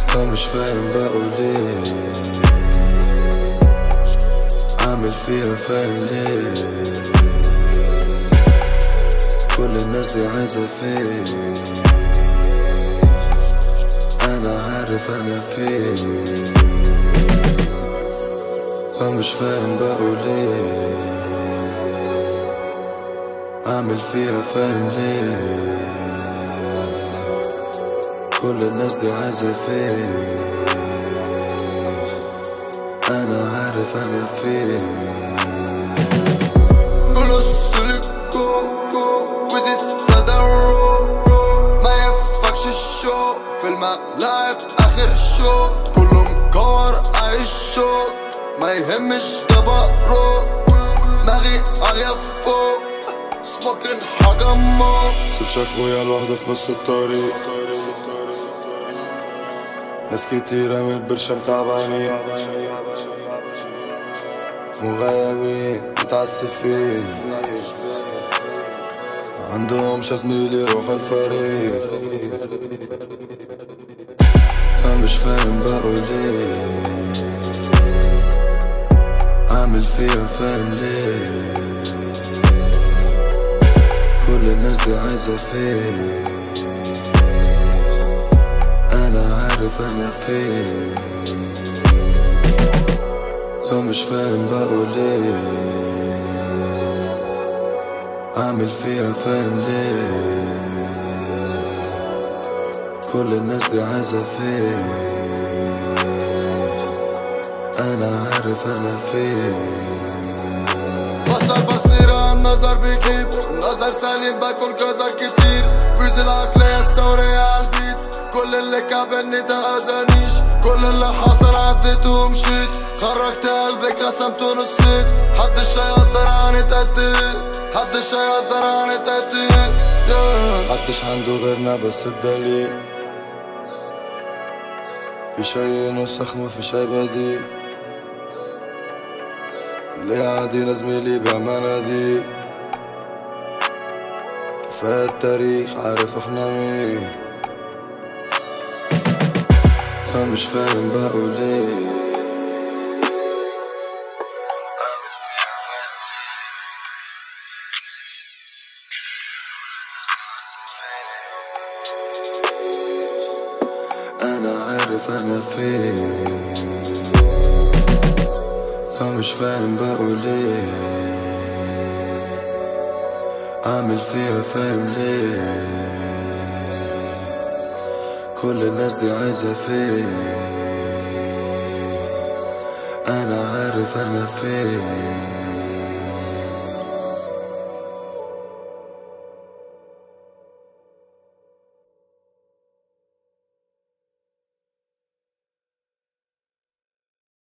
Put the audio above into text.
أنا مش فاهم بقول ليه عامل فيها فاهم ليه كل الناس دي عايزة فين أنا عارف أنا فين أنا مش فاهم بقول ليه عامل فيها فاهم ليه كل الناس دي عايزة فين أنا عارف أنا فين بلص الكوكو وزي الصدر ما يفكش الشوق في الملاعب اخر الشوط كله مكور عايش شوط ما يهمش تبرق دماغي عالية فوق سموكن حاجة موت سيب شكوية لوحده في نص الطريق ناس كتيرة من البرشام تعبانين مغيبين متعسفين عندهمش زميلي روح الفريق أنا مش فاهم بقول ليه عامل فيها فاهم ليه كل الناس دي عايزة فين أنا عارف أنا فين لو مش فاهم بقول ليه عامل فيها فاهم ليه كل الناس دي عايزة فين أنا عارف أنا فين بصر بصيرة النظر بيجيب نظر سليم باكل كذا كتير بيز العقلية الثورية عالبيتس كل اللي كابلني ده أذانيش كل اللي حصل عديته ومشيت خرجت قلبي قسمته نصين حدش هيقدر عني تأديه حدش هيقدر عني تأديه yeah. محدش عنده غيرنا بس الدليل في شي نسخ ما في شي بديل ليه عادينا زميلي بأمانة كفاية التاريخ عارف احنا مين أنا مش فاهم بقول ليه أعمل فيها فاهم أنا عارف أنا فين لو مش فاهم بقول ليه عامل فيها فاهم ليه كل الناس دي عايزة فين أنا عارف أنا فين